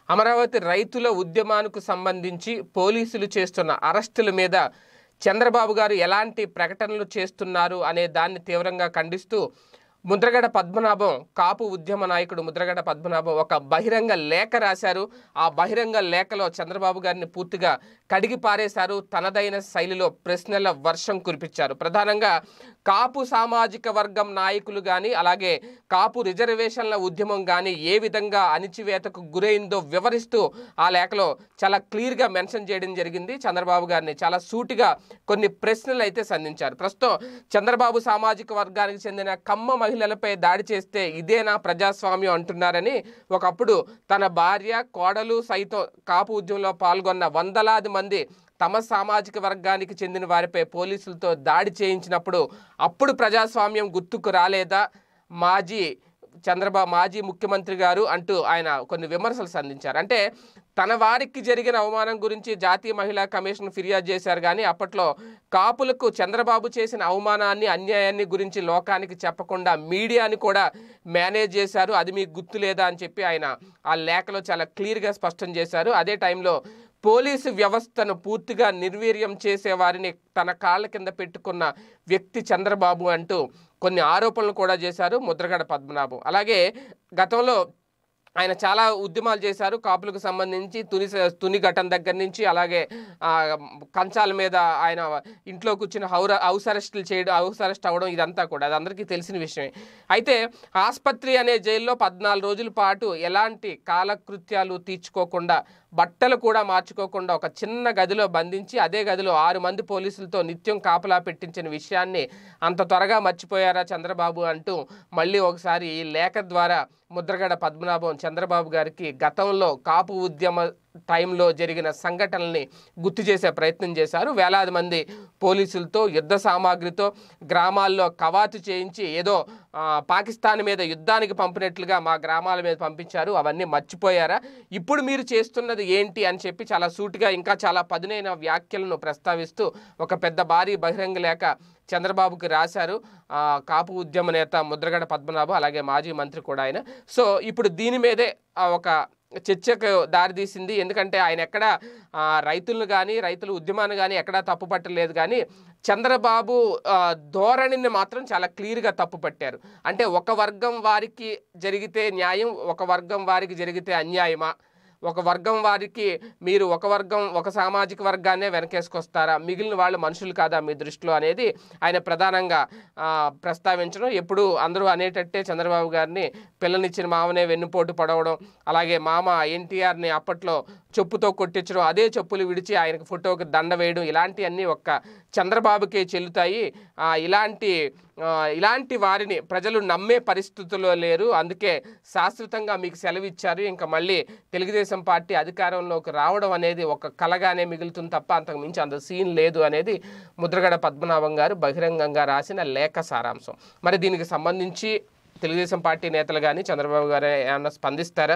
అమరావతి రైతుల ఉద్యమానికి సంబంధించి పోలీసులు చేస్తున్న అరెస్టుల మీద చంద్రబాబు గారు ఎలాంటి ప్రకటనలు చేస్తున్నారు అనే దాన్ని తీవ్రంగా ఖండిస్తూ ముద్రగడ పద్మనాభం కాపు ఉద్యమ నాయకుడు ముద్రగడ పద్మనాభం ఒక బహిరంగ లేఖ రాశారు ఆ బహిరంగ లేఖలో చంద్రబాబు గారిని పూర్తిగా కడిగి పారేశారు తనదైన శైలిలో ప్రశ్నల వర్షం కురిపించారు ప్రధానంగా కాపు సామాజిక వర్గం నాయకులు కానీ అలాగే కాపు రిజర్వేషన్ల ఉద్యమం కానీ ఏ విధంగా అణిచివేతకు గురైందో వివరిస్తూ ఆ లేఖలో చాలా క్లియర్గా మెన్షన్ చేయడం జరిగింది చంద్రబాబు గారిని చాలా సూటిగా కొన్ని ప్రశ్నలు అయితే సంధించారు ప్రస్తుతం చంద్రబాబు సామాజిక వర్గానికి చెందిన కమ్మ మహిళలపై దాడి చేస్తే ఇదేనా ప్రజాస్వామ్యం అంటున్నారని ఒకప్పుడు తన భార్య కోడలు సైతం కాపు ఉద్యమంలో పాల్గొన్న వందలాది మంది తమ సామాజిక వర్గానికి చెందిన వారిపై పోలీసులతో దాడి చేయించినప్పుడు అప్పుడు ప్రజాస్వామ్యం గుర్తుకు రాలేదా మాజీ చంద్రబాబు మాజీ ముఖ్యమంత్రి గారు అంటూ ఆయన కొన్ని విమర్శలు సంధించారు అంటే తన వారికి జరిగిన అవమానం గురించి జాతీయ మహిళా కమిషన్ ఫిర్యాదు చేశారు కానీ అప్పట్లో కాపులకు చంద్రబాబు చేసిన అవమానాన్ని అన్యాయాన్ని గురించి లోకానికి చెప్పకుండా మీడియాని కూడా మేనేజ్ చేశారు అది మీకు గుర్తు లేదా అని చెప్పి ఆయన ఆ లేఖలో చాలా క్లియర్గా స్పష్టం చేశారు అదే టైంలో పోలీసు వ్యవస్థను పూర్తిగా నిర్వీర్యం చేసే వారిని తన కాళ్ళ కింద పెట్టుకున్న వ్యక్తి చంద్రబాబు అంటూ కొన్ని ఆరోపణలు కూడా చేశారు ముద్రగడ పద్మనాభం అలాగే గతంలో ఆయన చాలా ఉద్యమాలు చేశారు కాపులకు సంబంధించి తుని తుని ఘటన దగ్గర నుంచి అలాగే ఆ, కంచాల మీద ఆయన ఇంట్లో కూర్చుని హౌర హౌస్ అరెస్టులు చేయడం హౌస్ అరెస్ట్ అవ్వడం ఇదంతా కూడా అది అందరికీ తెలిసిన విషయమే అయితే ఆసుపత్రి అనే జైల్లో పద్నాలుగు రోజుల పాటు ఎలాంటి కాలకృత్యాలు తీర్చుకోకుండా బట్టలు కూడా మార్చుకోకుండా ఒక చిన్న గదిలో బంధించి అదే గదిలో ఆరు మంది పోలీసులతో నిత్యం కాపలా పెట్టించిన విషయాన్ని అంత త్వరగా మర్చిపోయారా చంద్రబాబు అంటూ మళ్ళీ ఒకసారి ఈ లేఖ ద్వారా ముద్రగడ పద్మనాభం చంద్రబాబు గారికి గతంలో కాపు ఉద్యమ టైంలో జరిగిన సంఘటనల్ని గుర్తు చేసే ప్రయత్నం చేశారు వేలాది మంది పోలీసులతో యుద్ధ సామాగ్రితో గ్రామాల్లో కవాతు చేయించి ఏదో ఆ, పాకిస్తాన్ మీద యుద్ధానికి పంపినట్లుగా మా గ్రామాల మీద పంపించారు అవన్నీ మర్చిపోయారా ఇప్పుడు మీరు చేస్తున్నది ఏంటి అని చెప్పి చాలా సూటిగా ఇంకా చాలా పదునైన వ్యాఖ్యలను ప్రస్తావిస్తూ ఒక పెద్ద భారీ బహిరంగ లేఖ చంద్రబాబుకి రాశారు ఆ, కాపు ఉద్యమ నేత ముద్రగడ పద్మనాభం అలాగే మాజీ మంత్రి కూడా ఆయన సో ఇప్పుడు దీని మీదే ఆ, ఒక చర్చకు దారితీసింది ఎందుకంటే ఆయన ఎక్కడ ఆ, రైతులను కానీ రైతుల ఉద్యమాన్ని కానీ ఎక్కడా తప్పు పట్టలేదు కానీ చంద్రబాబు ఆ, ధోరణిని మాత్రం చాలా క్లియర్గా తప్పు పట్టారు అంటే ఒక వర్గం వారికి జరిగితే న్యాయం ఒక వర్గం వారికి జరిగితే అన్యాయమా ఒక వర్గం వారికి మీరు ఒక వర్గం ఒక సామాజిక వర్గాన్నే వెనకేసుకొస్తారా మిగిలిన వాళ్ళు మనుషులు కాదా మీ దృష్టిలో అనేది ఆయన ప్రధానంగా ఆ, ప్రస్తావించడం ఎప్పుడు అందరూ అనేటట్టే చంద్రబాబు గారిని పిల్లనిచ్చిన మామనే వెన్నుపోటు పడవడం అలాగే మామ ఎన్టీఆర్ని అప్పట్లో చెప్పుతో కొట్టించడం అదే చెప్పులు విడిచి ఆయనకు ఫోటోకి దండ వేయడం ఇలాంటివన్నీ ఒక్క చంద్రబాబుకే చెల్లుతాయి ఆ, ఇలాంటి ఆ, ఇలాంటి వారిని ప్రజలు నమ్మే పరిస్థితుల్లో లేరు అందుకే శాశ్వతంగా మీకు సెలవు ఇచ్చారు ఇంకా మళ్ళీ తెలుగుదేశం పార్టీ అధికారంలోకి రావడం అనేది ఒక కలగానే మిగులుతుంది తప్ప అంతకు మించి అంత సీన్ లేదు అనేది ముద్రగడ పద్మనాభం గారు బహిరంగంగా రాసిన లేఖ సారాంశం మరి దీనికి సంబంధించి తెలుగుదేశం పార్టీ నేతలు కానీ చంద్రబాబు గారు ఏమన్నా స్పందిస్తారా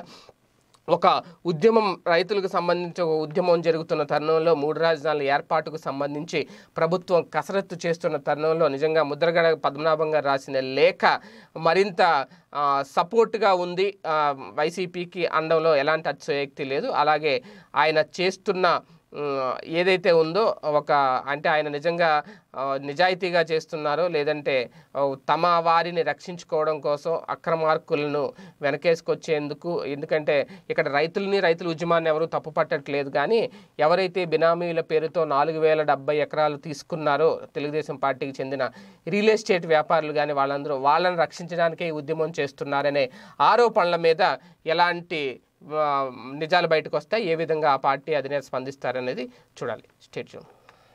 ఒక ఉద్యమం రైతులకు సంబంధించి ఒక ఉద్యమం జరుగుతున్న తరుణంలో మూడు రాజధానుల ఏర్పాటుకు సంబంధించి ప్రభుత్వం కసరత్తు చేస్తున్న తరుణంలో నిజంగా ముద్రగడ పద్మనాభం గారు రాసిన లేఖ మరింత ఆ, సపోర్ట్గా ఉంది ఆ, వైసీపీకి అండంలో ఎలాంటి అతిశయోక్తి లేదు అలాగే ఆయన చేస్తున్న ఉమ్, ఏదైతే ఉందో ఒక అంటే ఆయన నిజంగా ఆ, నిజాయితీగా చేస్తున్నారో లేదంటే ఆ, తమ వారిని రక్షించుకోవడం కోసం అక్రమార్కులను వెనకేసుకొచ్చేందుకు ఎందుకంటే ఇక్కడ రైతులని రైతుల ఉద్యమాన్ని ఎవరు తప్పు పట్టట్లేదు కానీ ఎవరైతే బినామీల పేరుతో నాలుగు వేల డెబ్బై ఎకరాలు తీసుకున్నారో తెలుగుదేశం పార్టీకి చెందిన రియల్ ఎస్టేట్ వ్యాపారులు కానీ వాళ్ళందరూ వాళ్ళని రక్షించడానికే ఈ ఉద్యమం చేస్తున్నారనే ఆరోపణల మీద ఎలాంటి ఆ, నిజాలు బయటకు వస్తాయి ఏ విధంగా ఆ పార్టీ అధినేత స్పందిస్తారనేది చూడాలి స్టేట్ జోన్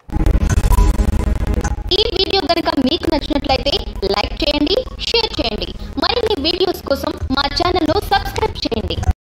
ఈ వీడియో కనుక మీకు నచ్చినట్లయితే లైక్ చేయండి షేర్ చేయండి మరిన్ని వీడియోస్ కోసం మా ఛానల్ను సబ్స్క్రైబ్ చేయండి